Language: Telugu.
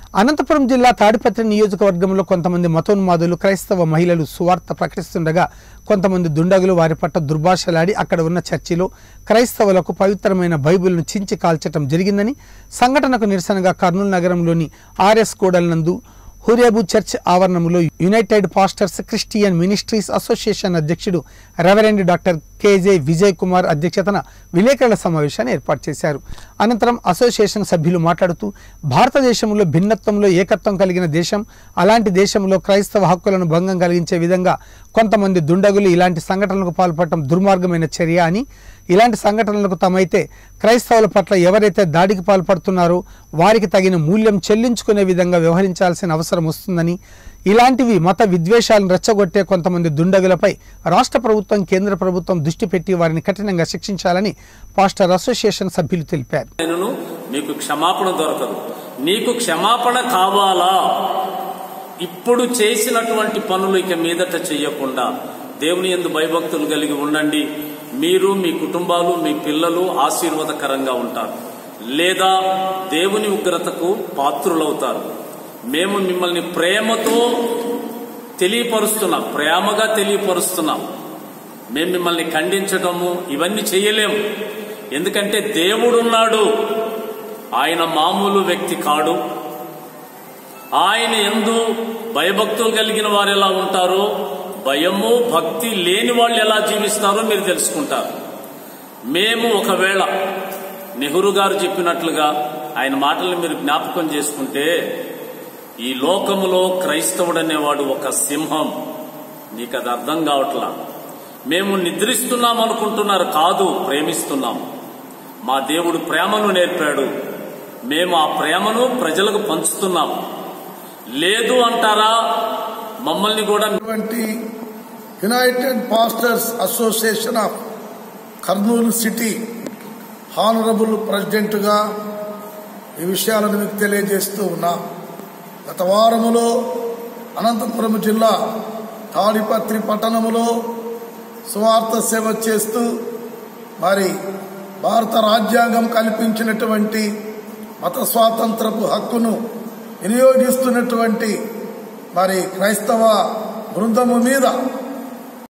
అనంతపురం జిల్లా తాడిపత్రి నియోజకవర్గంలో కొంతమంది మతోన్మాదులు క్రైస్తవ మహిళలు సువార్త ప్రకటిస్తుండగా కొంతమంది దుండగులు వారి పట్ల దుర్భాషలాడి అక్కడ ఉన్న చర్చిలో క్రైస్తవులకు పవిత్రమైన బైబిల్ను చించి కాల్చటం జరిగిందని సంఘటనకు నిరసనగా కర్నూలు నగరంలోని ఆర్ఎస్ కూడల్ నందు హురేబు చర్చ్ ఆవరణంలో united pastors Christian ministries association అధ్యక్షుడు reverend doctor K J Vijay Kumar అధ్యక్షతన విలేకరుల సమావేశాన్ని ఏర్పాటు చేశారు అనంతరం అసోసియేషన్ సభ్యులు మాట్లాడుతూ భారతదేశంలో భిన్నత్వంలో ఏకత్వం కలిగిన దేశం అలాంటి దేశంలో క్రైస్తవ హక్కులను భంగం కలిగించే విధంగా కొంతమంది దుండగులు ఇలాంటి సంఘటనలకు పాల్పడటం దుర్మార్గమైన చర్య అని ఇలాంటి సంఘటనలకు తమైతే క్రైస్తవుల పట్ల ఎవరైతే దాడికి పాల్పడుతున్నారో వారికి తగిన మూల్యం చెల్లించుకునే విధంగా వ్యవహరించాల్సిన అవసరం వస్తుందని ఇలాంటివి మత విద్వేషాలను రెచ్చగొట్టే కొంతమంది దుండగులపై రాష్ట్ర ప్రభుత్వం కేంద్ర ప్రభుత్వం దృష్టి పెట్టి వారిని కఠినంగా శిక్షించాలని పాస్టర్ అసోసియేషన్ సభ్యులు తెలిపారు నేను మీకు క్షమాపణ దొరకదు నీకు క్షమాపణ కావాలా ఇప్పుడు చేసినటువంటి పనులు ఇక మీదట చెయ్యకుండా దేవుని ఎందు భయభక్తులు కలిగి ఉండండి మీరు మీ కుటుంబాలు మీ పిల్లలు ఆశీర్వాదకరంగా ఉంటారు లేదా దేవుని ఉగ్రతకు పాత్రులవుతారు మేము మిమ్మల్ని ప్రేమతో తెలియపరుస్తున్నాం ప్రేమగా తెలియపరుస్తున్నాం మేము మిమ్మల్ని ఖండించడము ఇవన్నీ చేయలేము ఎందుకంటే దేవుడున్నాడు ఆయన మామూలు వ్యక్తి కాడు ఆయన ఎందు భయభక్తులు కలిగిన వారు ఎలా ఉంటారో భయము భక్తి లేని వాళ్ళు ఎలా జీవిస్తారో మీరు తెలుసుకుంటారు మేము ఒకవేళ నెహ్రూ గారు చెప్పినట్లుగా ఆయన మాటల్ని మీరు జ్ఞాపకం చేసుకుంటే ఈ లోకములో క్రైస్తవుడు అనేవాడు ఒక సింహం నీకు అది అర్థం కావట్లా మేము నిద్రిస్తున్నాం అనుకుంటున్నారు కాదు ప్రేమిస్తున్నాం మా దేవుడు ప్రేమను నేర్పాడు మేము ఆ ప్రేమను ప్రజలకు పంచుతున్నాం లేదు అంటారా మమ్మల్ని కూడా అటువంటి united pastors association of Kurnool city honourable ప్రెసిడెంట్గా ఈ విషయాలను మీకు తెలియజేస్తూ ఉన్నా గత వారములో అనంతపురం జిల్లా తాడిపత్రి పట్టణములో సువార్త సేవ చేస్తూ మరి భారత రాజ్యాంగం కల్పించినటువంటి మత స్వాతంత్రపు హక్కును వినియోగిస్తున్నటువంటి మరి క్రైస్తవ బృందము మీద